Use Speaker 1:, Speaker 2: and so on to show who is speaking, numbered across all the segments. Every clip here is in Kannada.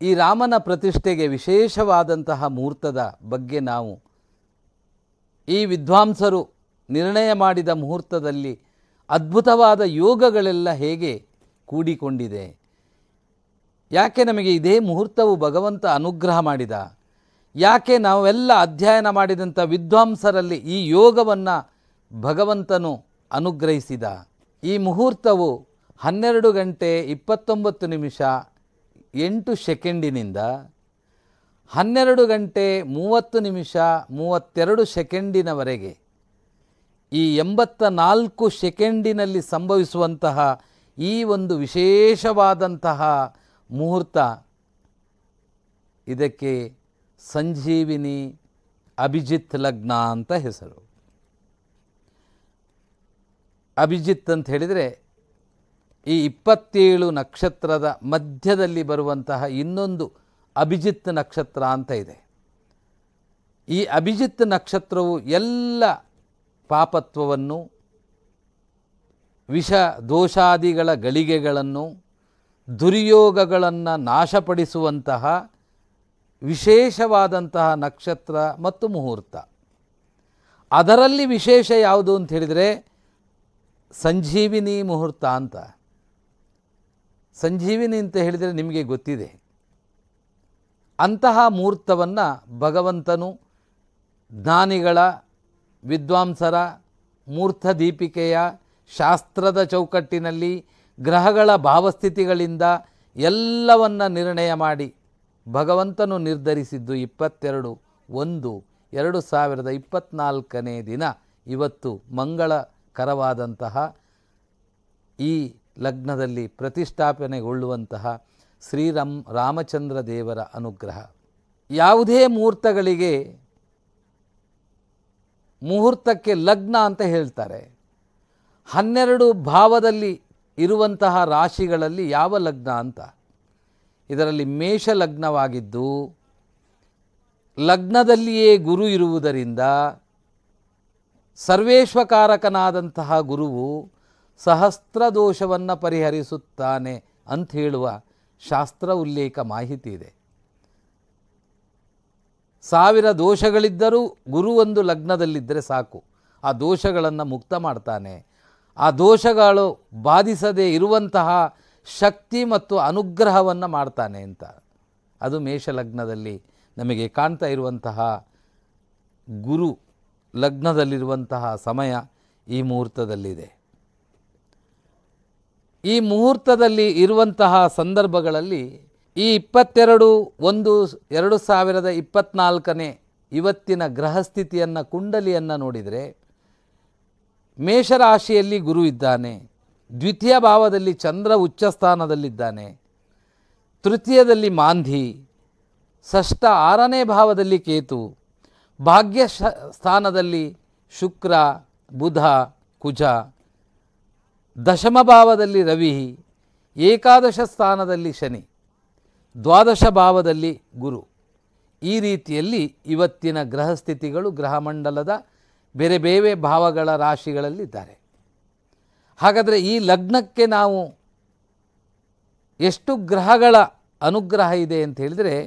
Speaker 1: ಈ ರಾಮನ ಪ್ರತಿಷ್ಠೆಗೆ ವಿಶೇಷವಾದಂತಹ ಮುಹೂರ್ತದ ಬಗ್ಗೆ ನಾವು ಈ ವಿದ್ವಾಂಸರು ನಿರ್ಣಯ ಮಾಡಿದ ಮುಹೂರ್ತದಲ್ಲಿ ಅದ್ಭುತವಾದ ಯೋಗಗಳೆಲ್ಲ ಹೇಗೆ ಕೂಡಿಕೊಂಡಿದೆ ಯಾಕೆ ನಮಗೆ ಇದೇ ಮುಹೂರ್ತವು ಭಗವಂತ ಅನುಗ್ರಹ ಮಾಡಿದ ಯಾಕೆ ನಾವೆಲ್ಲ ಅಧ್ಯಯನ ಮಾಡಿದಂಥ ವಿದ್ವಾಂಸರಲ್ಲಿ ಈ ಯೋಗವನ್ನು ಭಗವಂತನು ಅನುಗ್ರಹಿಸಿದ ಈ ಮುಹೂರ್ತವು ಹನ್ನೆರಡು ಗಂಟೆ ಇಪ್ಪತ್ತೊಂಬತ್ತು ನಿಮಿಷ ಎಂಟು ಸೆಕೆಂಡಿನಿಂದ ಹನ್ನೆರಡು ಗಂಟೆ ಮೂವತ್ತು ನಿಮಿಷ ಮೂವತ್ತೆರಡು ಸೆಕೆಂಡಿನವರೆಗೆ ಈ ಎಂಬತ್ತ ನಾಲ್ಕು ಸೆಕೆಂಡಿನಲ್ಲಿ ಸಂಭವಿಸುವಂತಹ ಈ ಒಂದು ವಿಶೇಷವಾದಂತಹ ಮುಹೂರ್ತ ಇದಕ್ಕೆ ಸಂಜೀವಿನಿ ಅಭಿಜಿತ್ ಲಗ್ನ ಅಂತ ಹೆಸರು ಅಭಿಜಿತ್ ಅಂತ ಹೇಳಿದರೆ ಈ ಇಪ್ಪತ್ತೇಳು ನಕ್ಷತ್ರದ ಮಧ್ಯದಲ್ಲಿ ಬರುವಂತಹ ಇನ್ನೊಂದು ಅಭಿಜಿತ್ ನಕ್ಷತ್ರ ಅಂತ ಇದೆ ಈ ಅಭಿಜಿತ್ ನಕ್ಷತ್ರವು ಎಲ್ಲ ಪಾಪತ್ವವನ್ನು ವಿಷ ದೋಷಾದಿಗಳ ಗಳಿಗೆಗಳನ್ನು ದುರ್ಯೋಗಗಳನ್ನು ನಾಶಪಡಿಸುವಂತಹ ವಿಶೇಷವಾದಂತಹ ನಕ್ಷತ್ರ ಮತ್ತು ಮುಹೂರ್ತ ಅದರಲ್ಲಿ ವಿಶೇಷ ಯಾವುದು ಅಂತ ಹೇಳಿದರೆ ಸಂಜೀವಿನಿ ಮುಹೂರ್ತ ಅಂತ ಸಂಜೀವಿನಿ ಅಂತ ಹೇಳಿದರೆ ನಿಮಗೆ ಗೊತ್ತಿದೆ ಅಂತಹ ಮುಹೂರ್ತವನ್ನು ಭಗವಂತನು ಜ್ಞಾನಿಗಳ ವಿದ್ವಾಂಸರ ಮೂರ್ತ ದೀಪಿಕೆಯ ಶಾಸ್ತ್ರದ ಚೌಕಟ್ಟಿನಲ್ಲಿ ಗ್ರಹಗಳ ಭಾವಸ್ಥಿತಿಗಳಿಂದ ಎಲ್ಲವನ್ನ ನಿರ್ಣಯ ಮಾಡಿ ಭಗವಂತನು ನಿರ್ಧರಿಸಿದ್ದು ಇಪ್ಪತ್ತೆರಡು ಒಂದು ಎರಡು ಸಾವಿರದ ಇಪ್ಪತ್ತ್ನಾಲ್ಕನೇ ದಿನ ಇವತ್ತು ಮಂಗಳಕರವಾದಂತಹ ಈ ಲಗ್ನದಲ್ಲಿ ಪ್ರತಿಷ್ಠಾಪನೆಗೊಳ್ಳುವಂತಹ ಶ್ರೀರಾಮ್ ರಾಮಚಂದ್ರ ದೇವರ ಅನುಗ್ರಹ ಯಾವುದೇ ಮುಹೂರ್ತಗಳಿಗೆ ಮುಹೂರ್ತಕ್ಕೆ ಲಗ್ನ ಅಂತ ಹೇಳ್ತಾರೆ ಹನ್ನೆರಡು ಭಾವದಲ್ಲಿ ಇರುವಂತಹ ರಾಶಿಗಳಲ್ಲಿ ಯಾವ ಲಗ್ನ ಅಂತ ಇದರಲ್ಲಿ ಮೇಷ ಲಗ್ನವಾಗಿದ್ದು ಲಗ್ನದಲ್ಲಿಯೇ ಗುರು ಇರುವುದರಿಂದ ಸರ್ವೇಶ್ವಕಾರಕನಾದಂತಹ ಗುರುವು ಸಹಸ್ರ ದೋಷವನ್ನು ಪರಿಹರಿಸುತ್ತಾನೆ ಅಂತ ಹೇಳುವ ಶಾಸ್ತ್ರ ಉಲ್ಲೇಖ ಮಾಹಿತಿ ಇದೆ ಸಾವಿರ ದೋಷಗಳಿದ್ದರೂ ಗುರು ಒಂದು ಲಗ್ನದಲ್ಲಿದ್ದರೆ ಸಾಕು ಆ ದೋಷಗಳನ್ನು ಮುಕ್ತ ಮಾಡ್ತಾನೆ ಆ ದೋಷಗಳು ಬಾಧಿಸದೇ ಇರುವಂತಹ ಶಕ್ತಿ ಮತ್ತು ಅನುಗ್ರಹವನ್ನು ಮಾಡ್ತಾನೆ ಅಂತ ಅದು ಮೇಷ ಲಗ್ನದಲ್ಲಿ ನಮಗೆ ಕಾಣ್ತಾ ಇರುವಂತಹ ಗುರು ಲಗ್ನದಲ್ಲಿರುವಂತಹ ಸಮಯ ಈ ಮುಹೂರ್ತದಲ್ಲಿದೆ ಈ ಮುಹೂರ್ತದಲ್ಲಿ ಇರುವಂತಹ ಸಂದರ್ಭಗಳಲ್ಲಿ ಈ ಇಪ್ಪತ್ತೆರಡು ಒಂದು ಎರಡು ಸಾವಿರದ ಇಪ್ಪತ್ತ್ನಾಲ್ಕನೇ ಇವತ್ತಿನ ಗ್ರಹಸ್ಥಿತಿಯನ್ನು ಕುಂಡಲಿಯನ್ನು ನೋಡಿದರೆ ಮೇಷರಾಶಿಯಲ್ಲಿ ಗುರು ಇದ್ದಾನೆ ದ್ವಿತೀಯ ಭಾವದಲ್ಲಿ ಚಂದ್ರ ಉಚ್ಚ ಸ್ಥಾನದಲ್ಲಿದ್ದಾನೆ ತೃತೀಯದಲ್ಲಿ ಮಾಂಧಿ ಷಷ್ಠ ಆರನೇ ಭಾವದಲ್ಲಿ ಕೇತು ಭಾಗ್ಯ ಶ ಸ್ಥಾನದಲ್ಲಿ ಶುಕ್ರ ಬುಧ ಕುಜ ದಶಮ ಭಾವದಲ್ಲಿ ರವಿ ಏಕಾದಶ ಸ್ಥಾನದಲ್ಲಿ ಶನಿ ದ್ವಾದಶ ಭಾವದಲ್ಲಿ ಗುರು ಈ ರೀತಿಯಲ್ಲಿ ಇವತ್ತಿನ ಗ್ರಹಸ್ಥಿತಿಗಳು ಗ್ರಹಮಂಡಲದ ಬೇರೆ ಬೇರೆ ಭಾವಗಳ ರಾಶಿಗಳಲ್ಲಿದ್ದಾರೆ ಹಾಗಾದರೆ ಈ ಲಗ್ನಕ್ಕೆ ನಾವು ಎಷ್ಟು ಗ್ರಹಗಳ ಅನುಗ್ರಹ ಇದೆ ಅಂತ ಹೇಳಿದರೆ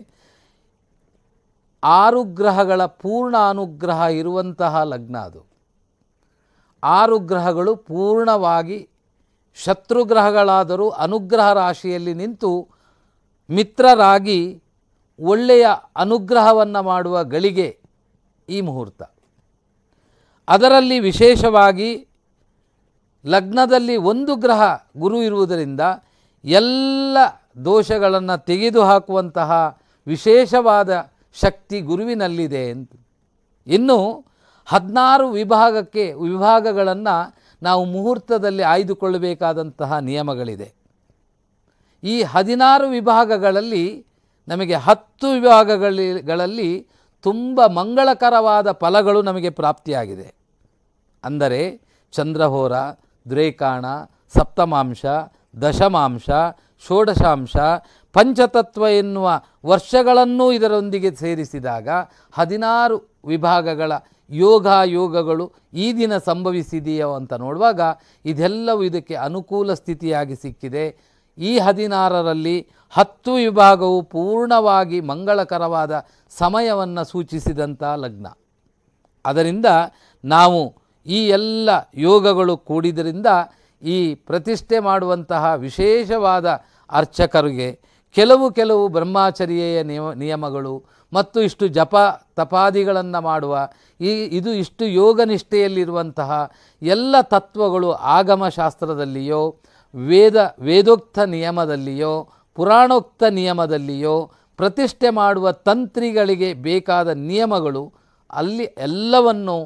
Speaker 1: ಆರು ಗ್ರಹಗಳ ಪೂರ್ಣ ಅನುಗ್ರಹ ಇರುವಂತಹ ಲಗ್ನ ಅದು ಆರು ಗ್ರಹಗಳು ಪೂರ್ಣವಾಗಿ ಶತ್ರುಗ್ರಹಗಳಾದರೂ ಅನುಗ್ರಹ ರಾಶಿಯಲ್ಲಿ ನಿಂತು ಮಿತ್ರರಾಗಿ ಒಳ್ಳೆಯ ಅನುಗ್ರಹವನ್ನು ಮಾಡುವ ಗಳಿಗೆ ಈ ಮುಹೂರ್ತ ಅದರಲ್ಲಿ ವಿಶೇಷವಾಗಿ ಲಗ್ನದಲ್ಲಿ ಒಂದು ಗ್ರಹ ಗುರು ಇರುವುದರಿಂದ ಎಲ್ಲ ದೋಷಗಳನ್ನು ತೆಗೆದುಹಾಕುವಂತಹ ವಿಶೇಷವಾದ ಶಕ್ತಿ ಗುರುವಿನಲ್ಲಿದೆ ಅಂತ ಇನ್ನು ಹದಿನಾರು ವಿಭಾಗಕ್ಕೆ ವಿಭಾಗಗಳನ್ನು ನಾವು ಮುಹೂರ್ತದಲ್ಲಿ ಆಯ್ದುಕೊಳ್ಳಬೇಕಾದಂತಹ ನಿಯಮಗಳಿದೆ ಈ ಹದಿನಾರು ವಿಭಾಗಗಳಲ್ಲಿ ನಮಗೆ ಹತ್ತು ವಿಭಾಗಗಳಲ್ಲಿ ತುಂಬ ಮಂಗಳಕರವಾದ ಫಲಗಳು ನಮಗೆ ಪ್ರಾಪ್ತಿಯಾಗಿದೆ ಅಂದರೆ ಚಂದ್ರಹೋರ ದ್ರೇಕಾಣ ಸಪ್ತಮಾಂಶ ದಶಮಾಂಶ ಷೋಡಶಾಂಶ ಪಂಚತತ್ವ ಎನ್ನುವ ವರ್ಷಗಳನ್ನೂ ಇದರೊಂದಿಗೆ ಸೇರಿಸಿದಾಗ ಹದಿನಾರು ವಿಭಾಗಗಳ ಯೋಗ ಯೋಗಗಳು ಈ ದಿನ ಸಂಭವಿಸಿದೆಯೋ ಅಂತ ನೋಡುವಾಗ ಇದೆಲ್ಲವೂ ಇದಕ್ಕೆ ಅನುಕೂಲ ಸ್ಥಿತಿಯಾಗಿ ಸಿಕ್ಕಿದೆ ಈ ಹದಿನಾರರಲ್ಲಿ ಹತ್ತು ವಿಭಾಗವು ಪೂರ್ಣವಾಗಿ ಮಂಗಳಕರವಾದ ಸಮಯವನ್ನು ಸೂಚಿಸಿದಂಥ ಲಗ್ನ ಅದರಿಂದ ನಾವು ಈ ಎಲ್ಲ ಯೋಗಗಳು ಕೂಡಿದರಿಂದ ಈ ಪ್ರತಿಷ್ಠೆ ಮಾಡುವಂತಹ ವಿಶೇಷವಾದ ಅರ್ಚಕರಿಗೆ ಕೆಲವು ಕೆಲವು ಬ್ರಹ್ಮಚರ್ಯೆಯ ನಿಯಮ ನಿಯಮಗಳು ಮತ್ತು ಇಷ್ಟು ಜಪ ತಪಾದಿಗಳನ್ನು ಮಾಡುವ ಈ ಇದು ಇಷ್ಟು ಯೋಗನಿಷ್ಠೆಯಲ್ಲಿರುವಂತಹ ಎಲ್ಲ ತತ್ವಗಳು ಆಗಮಶಾಸ್ತ್ರದಲ್ಲಿಯೋ ವೇದ ವೇದೋಕ್ತ ನಿಯಮದಲ್ಲಿಯೋ ಪುರಾಣೋಕ್ತ ನಿಯಮದಲ್ಲಿಯೋ ಪ್ರತಿಷ್ಠೆ ಮಾಡುವ ತಂತ್ರಿಗಳಿಗೆ ಬೇಕಾದ ನಿಯಮಗಳು ಅಲ್ಲಿ ಎಲ್ಲವನ್ನು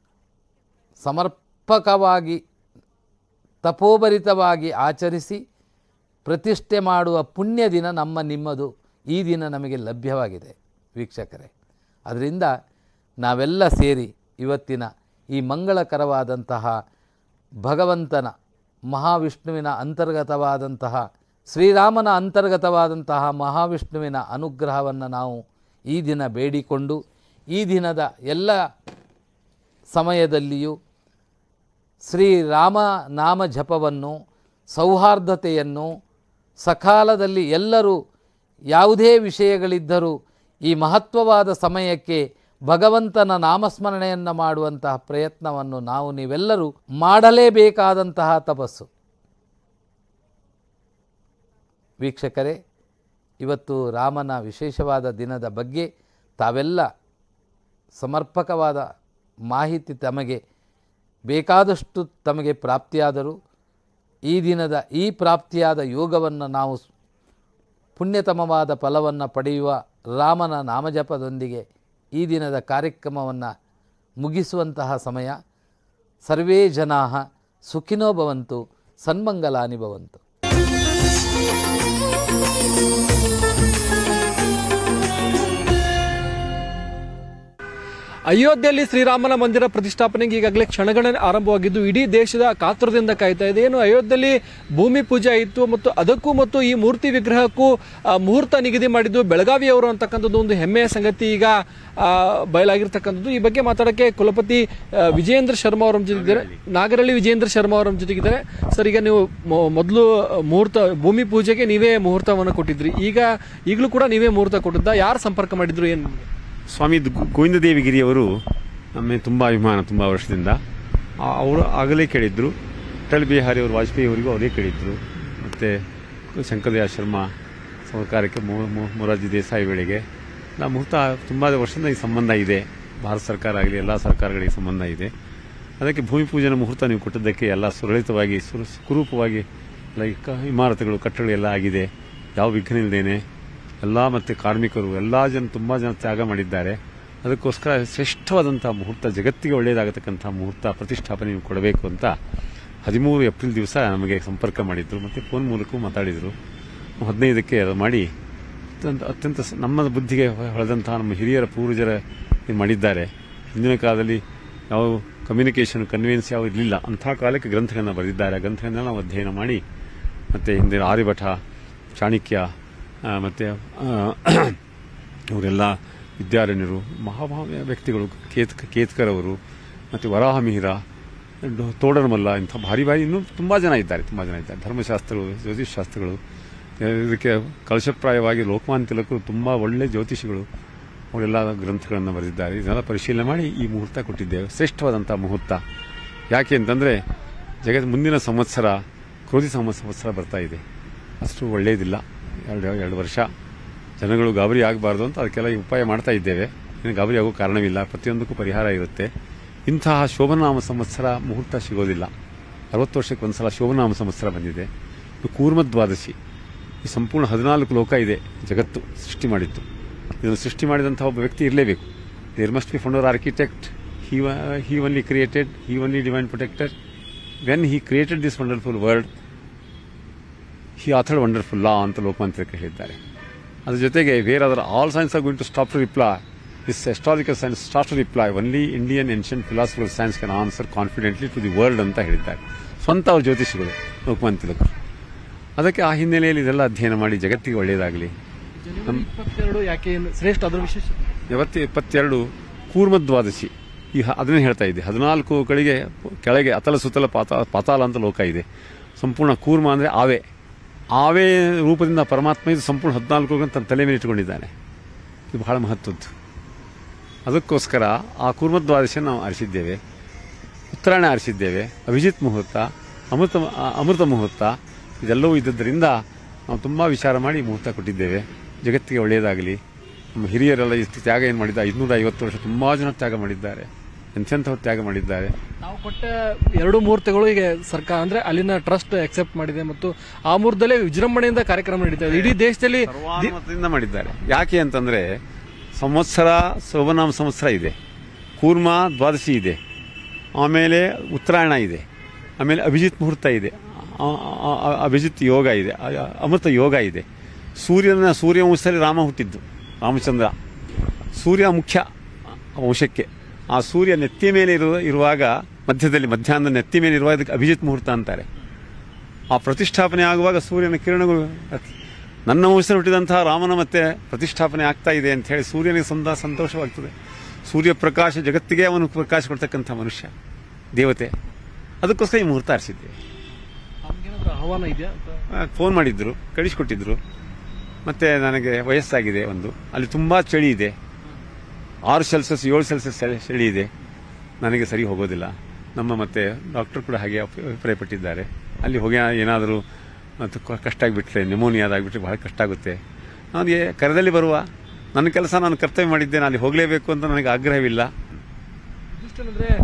Speaker 1: ಸಮರ್ಪಕವಾಗಿ ತಪೋಭರಿತವಾಗಿ ಆಚರಿಸಿ ಪ್ರತಿಷ್ಠೆ ಮಾಡುವ ಪುಣ್ಯ ದಿನ ನಮ್ಮ ನಿಮ್ಮದು ಈ ದಿನ ನಮಗೆ ಲಭ್ಯವಾಗಿದೆ ವೀಕ್ಷಕರೇ ಅದರಿಂದ ನಾವೆಲ್ಲ ಸೇರಿ ಇವತ್ತಿನ ಈ ಮಂಗಳಕರವಾದಂತಹ ಭಗವಂತನ ಮಹಾವಿಷ್ಣುವಿನ ಅಂತರ್ಗತವಾದಂತಹ ಶ್ರೀರಾಮನ ಅಂತರ್ಗತವಾದಂತಹ ಮಹಾವಿಷ್ಣುವಿನ ಅನುಗ್ರಹವನ್ನು ನಾವು ಈ ದಿನ ಬೇಡಿಕೊಂಡು ಈ ದಿನದ ಎಲ್ಲ ಸಮಯದಲ್ಲಿಯೂ ಶ್ರೀರಾಮ ನಾಮ ಜಪವನ್ನು ಸೌಹಾರ್ದತೆಯನ್ನು ಸಕಾಲದಲ್ಲಿ ಎಲ್ಲರೂ ಯಾವುದೇ ವಿಷಯಗಳಿದ್ದರೂ ಈ ಮಹತ್ವವಾದ ಸಮಯಕ್ಕೆ ಭಗವಂತನ ನಾಮಸ್ಮರಣೆಯನ್ನು ಮಾಡುವಂತಹ ಪ್ರಯತ್ನವನ್ನು ನಾವು ನೀವೆಲ್ಲರೂ ಮಾಡಲೇಬೇಕಾದಂತಹ ತಪಸ್ಸು ವೀಕ್ಷಕರೇ ಇವತ್ತು ರಾಮನ ವಿಶೇಷವಾದ ದಿನದ ಬಗ್ಗೆ ತಾವೆಲ್ಲ ಸಮರ್ಪಕವಾದ ಮಾಹಿತಿ ತಮಗೆ ಬೇಕಾದಷ್ಟು ತಮಗೆ ಪ್ರಾಪ್ತಿಯಾದರೂ ಈ ದಿನದ ಈ ಪ್ರಾಪ್ತಿಯಾದ ಯೋಗವನ್ನು ನಾವು ಪುಣ್ಯತಮವಾದ ಫಲವನ್ನು ಪಡೆಯುವ ರಾಮನ ನಾಮಜಪದೊಂದಿಗೆ ಈ ದಿನದ ಕಾರ್ಯಕ್ರಮವನ್ನು ಮುಗಿಸುವಂತಹ ಸಮಯ ಸರ್ವೇ ಜನಾ ಸುಖಿನೋ ಭವಂತು ಸನ್ಮಂಗಲಾನಿ ಭವಂತು
Speaker 2: ಅಯೋಧ್ಯೆಯಲ್ಲಿ ಶ್ರೀರಾಮನ ಮಂದಿರ ಪ್ರತಿಷ್ಠಾಪನೆಗೆ ಈಗಾಗಲೇ ಕ್ಷಣಗಣನೆ ಆರಂಭವಾಗಿದ್ದು ಇಡೀ ದೇಶದ ಕಾತುರದಿಂದ ಕಾಯ್ತಾ ಇದೆ ಏನು ಅಯೋಧ್ಯೆಯಲ್ಲಿ ಭೂಮಿ ಪೂಜೆ ಆಯಿತು ಮತ್ತು ಅದಕ್ಕೂ ಮತ್ತು ಈ ಮೂರ್ತಿ ವಿಗ್ರಹಕ್ಕೂ ಆ, ಮುಹೂರ್ತ ನಿಗದಿ ಮಾಡಿದ್ದು ಬೆಳಗಾವಿಯವರು ಅಂತಕ್ಕಂಥದ್ದು ಒಂದು ಹೆಮ್ಮೆಯ ಸಂಗತಿ ಈಗ ಆ, ಬಯಲಾಗಿರ್ತಕ್ಕಂಥದ್ದು ಈ ಬಗ್ಗೆ ಮಾತಾಡಕ್ಕೆ ಕುಲಪತಿ ಆ, ವಿಜಯೇಂದ್ರ ಶರ್ಮಾ ಅವರ ಜೊತೆಗಿದ್ದಾರೆ ನಾಗರಳ್ಳಿ ವಿಜಯೇಂದ್ರ ಶರ್ಮಾ ಅವರ ಜೊತೆಗಿದ್ದಾರೆ ಸರ್ ಈಗ ನೀವು ಮೊ- ಮೊದಲು ಮುಹೂರ್ತ ಭೂಮಿ ಪೂಜೆಗೆ ನೀವೇ ಮುಹೂರ್ತವನ್ನು ಕೊಟ್ಟಿದ್ರಿ ಈಗ ಈಗಲೂ ಕೂಡ ನೀವೇ ಮುಹೂರ್ತ ಕೊಟ್ಟಿದ್ದ ಯಾರು ಸಂಪರ್ಕ ಮಾಡಿದ್ರು ಏನು
Speaker 3: ಸ್ವಾಮಿ ದು- ಗೋವಿಂದದೇವಿಗಿರಿಯವರು ನಮಗೆ ತುಂಬ ಅಭಿಮಾನ ತುಂಬ ವರ್ಷದಿಂದ ಆ- ಅವರು ಆಗಲೇ ಕೇಳಿದ್ರು ಅಟಲ್ ಬಿಹಾರಿ ಅವರು ವಾಜಪೇಯಿ ಅವರಿಗೂ ಅವರೇ ಕೇಳಿದ್ರು ಮತ್ತು ಶಂಕರದಯ ಶರ್ಮಾ ಸರ್ಕಾರಕ್ಕೆ ಮೊ- ಮೊ- ಮೊರಾರ್ಜಿ ದೇಸಾಯಿ ವೇಳೆಗೆ ನಾ ಮುಹೂರ್ತ ತುಂಬ ವರ್ಷದಿಂದ ಈ ಸಂಬಂಧ ಇದೆ ಭಾರತ ಸರ್ಕಾರ ಆಗಲಿ ಎಲ್ಲ ಸರ್ಕಾರಗಳಿಗೆ ಸಂಬಂಧ ಇದೆ ಅದಕ್ಕೆ ಭೂಮಿ ಪೂಜೆನ ಮುಹೂರ್ತ ನೀವು ಕೊಟ್ಟಿದ್ದಕ್ಕೆ ಎಲ್ಲ ಸುರಳಿತವಾಗಿ ಸುರು ಸುರೂಪವಾಗಿ ಲೈಕ್ ಇಮಾರತುಗಳು ಕಟ್ಟಡಗಳು ಎಲ್ಲ ಆಗಿದೆ ಯಾವ ವಿಘ್ನ ಇಲ್ಲದೇನೆ ಎಲ್ಲ ಮತ್ತು ಕಾರ್ಮಿಕರು ಎಲ್ಲ ಜನ ತುಂಬ ಜನ ತ್ಯಾಗ ಮಾಡಿದ್ದಾರೆ ಅದಕ್ಕೋಸ್ಕರ ಶ್ರೇಷ್ಠವಾದಂಥ ಮುಹೂರ್ತ ಜಗತ್ತಿಗೆ ಒಳ್ಳೆಯದಾಗತಕ್ಕಂಥ ಮುಹೂರ್ತ ಪ್ರತಿಷ್ಠಾಪನೆ ನೀವು ಕೊಡಬೇಕು ಅಂತ ಹದಿಮೂರು ಏಪ್ರಿಲ್ ದಿವಸ ನಮಗೆ ಸಂಪರ್ಕ ಮಾಡಿದ್ರು ಮತ್ತು ಫೋನ್ ಮೂಲಕವೂ ಮಾತಾಡಿದರು ಹದಿನೈದಕ್ಕೆ ಅದು ಮಾಡಿ ಅತ್ಯಂತ ಅತ್ಯಂತ ಸ- ನಮ್ಮ ಬುದ್ಧಿಗೆ ಹೊಳೆದಂತಹ ನಮ್ಮ ಹಿರಿಯರ ಪೂರ್ವಜರ ಇದು ಮಾಡಿದ್ದಾರೆ ಹಿಂದಿನ ಕಾಲದಲ್ಲಿ ಯಾವ ಕಮ್ಯುನಿಕೇಷನ್ ಕನ್ವೆನ್ಸ್ ಯಾವ ಇರಲಿಲ್ಲ ಅಂಥ ಕಾಲಕ್ಕೆ ಗ್ರಂಥಗಳನ್ನು ಬರೆದಿದ್ದಾರೆ ಆ ಗ್ರಂಥಗಳನ್ನ ನಾವು ಅಧ್ಯಯನ ಮಾಡಿ ಮತ್ತು ಹಿಂದಿನ ಆರ್ಯಭಟ ಚಾಣಕ್ಯ ಆ, ಮತ್ತೆ ಆ, ಅವರೆಲ್ಲ ವಿದ್ಯಾರಣ್ಯರು ಮಹಾಮಹಾ ವ್ಯಕ್ತಿಗಳು ಕೇತ್ ಕೇತ್ಕರ್ ಅವರು ಮತ್ತು ವರಾಹಮಿಹಿರ ಡೊ- ತೋಡರ್ಮಲ್ಲ ಇಂಥ ಭಾರಿ ಭಾರಿ ಇನ್ನೂ ತುಂಬ ಜನ ಇದ್ದಾರೆ ತುಂಬ ಜನ ಇದ್ದಾರೆ ಧರ್ಮಶಾಸ್ತ್ರಗಳು ಜ್ಯೋತಿಷಶಾಸ್ತ್ರಗಳು ಇದಕ್ಕೆ ಕಲಶಪ್ರಾಯವಾಗಿ ಲೋಕಮಾನ್ ತಿಲಕರು ತುಂಬ ಒಳ್ಳೆ ಜ್ಯೋತಿಷಿಗಳು ಅವರೆಲ್ಲ ಗ್ರಂಥಗಳನ್ನು ಬರೆದಿದ್ದಾರೆ ಇದನ್ನೆಲ್ಲ ಪರಿಶೀಲನೆ ಮಾಡಿ ಈ ಮುಹೂರ್ತ ಕೊಟ್ಟಿದ್ದೇವೆ ಶ್ರೇಷ್ಠವಾದಂಥ ಮುಹೂರ್ತ ಯಾಕೆ ಅಂತಂದರೆ ಜಗತ್ ಮುಂದಿನ ಸಂವತ್ಸರ ಕ್ರೋಧಿ ಸಂವ- ಸಂವತ್ಸರ ಬರ್ತಾ ಇದೆ ಅಷ್ಟು ಒಳ್ಳೆಯದಿಲ್ಲ ಎರಡು ಎರಡು ವರ್ಷ ಜನಗಳು ಗಾಬರಿ ಆಗಬಾರ್ದು ಅಂತ ಅದಕ್ಕೆಲ್ಲ ಈ ಉಪಾಯ ಮಾಡ್ತಾ ಇದ್ದೇವೆ ಇನ್ನು ಗಾಬರಿ ಆಗೋ ಕಾರಣವಿಲ್ಲ ಪ್ರತಿಯೊಂದಕ್ಕೂ ಪರಿಹಾರ ಇರುತ್ತೆ ಇಂತಹ ಶೋಭನಾಮ ಸಂವತ್ಸರ ಮುಹೂರ್ತ ಸಿಗೋದಿಲ್ಲ ಅರವತ್ತು ವರ್ಷಕ್ಕೆ ಒಂದ್ಸಲ ಶೋಭನಾಮ ಸಂವತ್ಸರ ಬಂದಿದೆ ಇದು ಕೂರ್ಮ ದ್ವಾದಶಿ ಈ ಸಂಪೂರ್ಣ ಹದಿನಾಲ್ಕು ಲೋಕ ಇದೆ ಜಗತ್ತು ಸೃಷ್ಟಿ ಮಾಡಿತ್ತು ಇದನ್ನು ಸೃಷ್ಟಿ ಮಾಡಿದಂತಹ ಒಬ್ಬ ವ್ಯಕ್ತಿ ಇರಲೇಬೇಕು there must be founder architect he he only created he only divine protector when he created this wonderful world he authored wonderful law ಅಂತ ಲೋಕಮಂತ್ರಕ್ಕೆ ಹೇಳಿದ್ದಾರೆ ಅದ್ರ ಜೊತೆಗೆ where other all sciences are going to stop to reply this astrological sciences start to reply only Indian ancient philosophical science can answer confidently to the world ಅಂತ ಹೇಳಿದ್ದಾರೆ ಸ್ವಂತ ಅವ್ರ ಜ್ಯೋತಿಷಿಗಳು ಲೋಕಮಾನ್ ತಿಲಕರು ಅದಕ್ಕೆ ಆ ಹಿನ್ನೆಲೆಯಲ್ಲಿ ಇದೆಲ್ಲ ಅಧ್ಯಯನ ಮಾಡಿ ಜಗತ್ತಿಗೆ ಒಳ್ಳೆಯದಾಗಲಿ
Speaker 2: ಜನವರಿ ಇಪ್ಪತ್ತೆರಡು ಯಾಕೆ ಏನು ಶ್ರೇಷ್ಠ ಅದರ ವಿಶೇಷ
Speaker 3: ಇವತ್ತು ಇಪ್ಪತ್ತೆರಡು ಕೂರ್ಮ ದ್ವಾದಶಿ ಈ ಹ- ಅದನ್ನೇ ಹೇಳ್ತಾ ಇದ್ದೆ ಹದಿನಾಲ್ಕು ಕಡೆಗೆ ಕೆಳಗೆ ಅತಲ ಸುತ್ತಲ ಪಾತ ಪಾತಾಳ ಅಂತ ಲೋಕ ಇದೆ ಸಂಪೂರ್ಣ ಕೂರ್ಮ ಅಂದರೆ ಆವೆ ಆವೇ ರೂಪದಿಂದ ಪರಮಾತ್ಮ ಇದು ಸಂಪೂರ್ಣ ಹದಿನಾಲ್ಕು ರೋಗ ತನ್ನ ತಲೆ ಮೇಲೆ ಇಟ್ಟುಕೊಂಡಿದ್ದಾನೆ ಇದು ಬಹಳ ಮಹತ್ವದ್ದು ಅದಕ್ಕೋಸ್ಕರ ಆ ಕೂರ್ಮ ದ್ವಾದಶಿ ನಾವು ಆರಿಸಿದ್ದೇವೆ ಉತ್ತರಾಯಣ ಆರಿಸಿದ್ದೇವೆ ಅಭಿಜಿತ್ ಮುಹೂರ್ತ ಅಮೃತ ಆ, ಅಮೃತ ಮುಹೂರ್ತ ಇದೆಲ್ಲವೂ ಇದ್ದದ್ದರಿಂದ ನಾವು ತುಂಬ ವಿಚಾರ ಮಾಡಿ ಮುಹೂರ್ತ ಕೊಟ್ಟಿದ್ದೇವೆ ಜಗತ್ತಿಗೆ ಒಳ್ಳೆಯದಾಗಲಿ ನಮ್ಮ ಹಿರಿಯರೆಲ್ಲ ಇಷ್ಟು ತ್ಯಾಗ ಏನು ಮಾಡಿದ್ದ ಐದುನೂರ ಐವತ್ತು ವರ್ಷ ತುಂಬ ಜನ ತ್ಯಾಗ ಮಾಡಿದ್ದಾರೆ ಎಂತೆಂಥವ್ರು ತ್ಯಾಗ ಮಾಡಿದ್ದಾರೆ
Speaker 2: ನಾವು ಕೊಟ್ಟ ಎರಡು ಮುಹೂರ್ತಗಳು ಈಗ ಸರ್ಕಾರ ಅಂದ್ರೆ ಅಲ್ಲಿನ ಟ್ರಸ್ಟ್ ಅಕ್ಸೆಪ್ಟ್ ಮಾಡಿದೆ ಮತ್ತು ಆ ಮುಹೂರ್ತದಲ್ಲೇ ವಿಜೃಂಭಣೆಯಿಂದ ಕಾರ್ಯಕ್ರಮ ನಡೀತಾ ಇದೆ ಇಡೀ ದೇಶದಲ್ಲಿ
Speaker 3: ಸರ್ವಾನುಮತದಿಂದ ಮಾಡಿದ್ದಾರೆ ಯಾಕೆ ಅಂತಂದ್ರೆ ಸಂವತ್ಸರ ಶೋಭನಾಮ ಸಂವತ್ಸರ ಇದೆ ಕೂರ್ಮ ದ್ವಾದಶಿ ಇದೆ ಆಮೇಲೆ ಉತ್ತರಾಯಣ ಇದೆ ಆಮೇಲೆ ಅಭಿಜಿತ್ ಮುಹೂರ್ತ ಇದೆ ಆ- ಆ- ಆ- ಅಭಿಜಿತ್ ಯೋಗ ಇದೆ ಆ- ಆ- ಅಮೃತ ಯೋಗ ಇದೆ ಸೂರ್ಯನ ಸೂರ್ಯ ವಂಶದಲ್ಲಿ ರಾಮ ಹುಟ್ಟಿದ್ದು ರಾಮಚಂದ್ರ ಸೂರ್ಯ ಮುಖ್ಯ ವಂಶಕ್ಕೆ ಆ ಸೂರ್ಯ ನೆತ್ತಿ ಮೇಲೆ ಇರುವ ಇರುವಾಗ ಮಧ್ಯದಲ್ಲಿ ಮಧ್ಯಾಹ್ನ ನೆತ್ತಿ ಮೇಲೆ ಇರುವಾಗ ಇದಕ್ಕೆ ಅಭಿಜಿತ್ ಮುಹೂರ್ತ ಅಂತಾರೆ ಆ ಪ್ರತಿಷ್ಠಾಪನೆ ಆಗುವಾಗ ಸೂರ್ಯನ ಕಿರಣಗಳು ನನ್ನ ವಂಶದಲ್ಲಿ ಹುಟ್ಟಿದಂತಹ ರಾಮನ ಮತ್ತೆ ಪ್ರತಿಷ್ಠಾಪನೆ ಆಗ್ತಾ ಇದೆ ಅಂತ ಹೇಳಿ ಸೂರ್ಯನಿಗೆ ಸಂದ ಸಂತೋಷವಾಗ್ತದೆ ಸೂರ್ಯ ಪ್ರಕಾಶ ಜಗತ್ತಿಗೆ ಅವನು ಪ್ರಕಾಶ ಕೊಡ್ತಕ್ಕಂಥ ಮನುಷ್ಯ ದೇವತೆ ಅದಕ್ಕೋಸ್ಕರ ಈ ಮುಹೂರ್ತ ಆರಿಸಿದ್ದೇವೆ
Speaker 2: ನಮ್ಗೇನಾದ್ರೂ ಆಹ್ವಾನ ಇದೆಯಾ ಅಂತ?
Speaker 3: ಫೋನ್ ಮಾಡಿದ್ರು ಕಳಿಸ್ಕೊಟ್ಟಿದ್ರು ಮತ್ತೆ ನನಗೆ ವಯಸ್ಸಾಗಿದೆ ಒಂದು ಅಲ್ಲಿ ತುಂಬಾ ಚಳಿ ಇದೆ ಆರು ಸೆಲ್ಸಿಯಸ್ ಏಳು ಸೆಲ್ಸಿಯಸ್ ಚಳಿ ಇದೆ ನನಗೆ ಸರಿ ಹೋಗೋದಿಲ್ಲ ನಮ್ಮ ಮತ್ತೆ ಡಾಕ್ಟರ್ ಕೂಡ ಹಾಗೆ ಅಭಿ- ಅಭಿಪ್ರಾಯಪಟ್ಟಿದ್ದಾರೆ ಅಲ್ಲಿ ಹೋಗಿ ಏನಾದರೂ ಮತ್ತು ಕ- ಕಷ್ಟ ಆಗಿಬಿಟ್ರೆ ನಿಮೋನಿಯಾದಾಗ್ಬಿಟ್ರೆ ಬಹಳ ಕಷ್ಟ ಆಗುತ್ತೆ ನನಗೆ ಕರೆದಲ್ಲಿ ಬರುವ ನನ್ನ ಕೆಲಸ ನಾನು ಕರ್ತವ್ಯ ಮಾಡಿದ್ದೇನೆ ಅಲ್ಲಿ ಹೋಗಲೇಬೇಕು ಅಂತ ನನಗೆ ಆಗ್ರಹವಿಲ್ಲ
Speaker 2: ಇದಿಷ್ಟೇನಂದ್ರೆ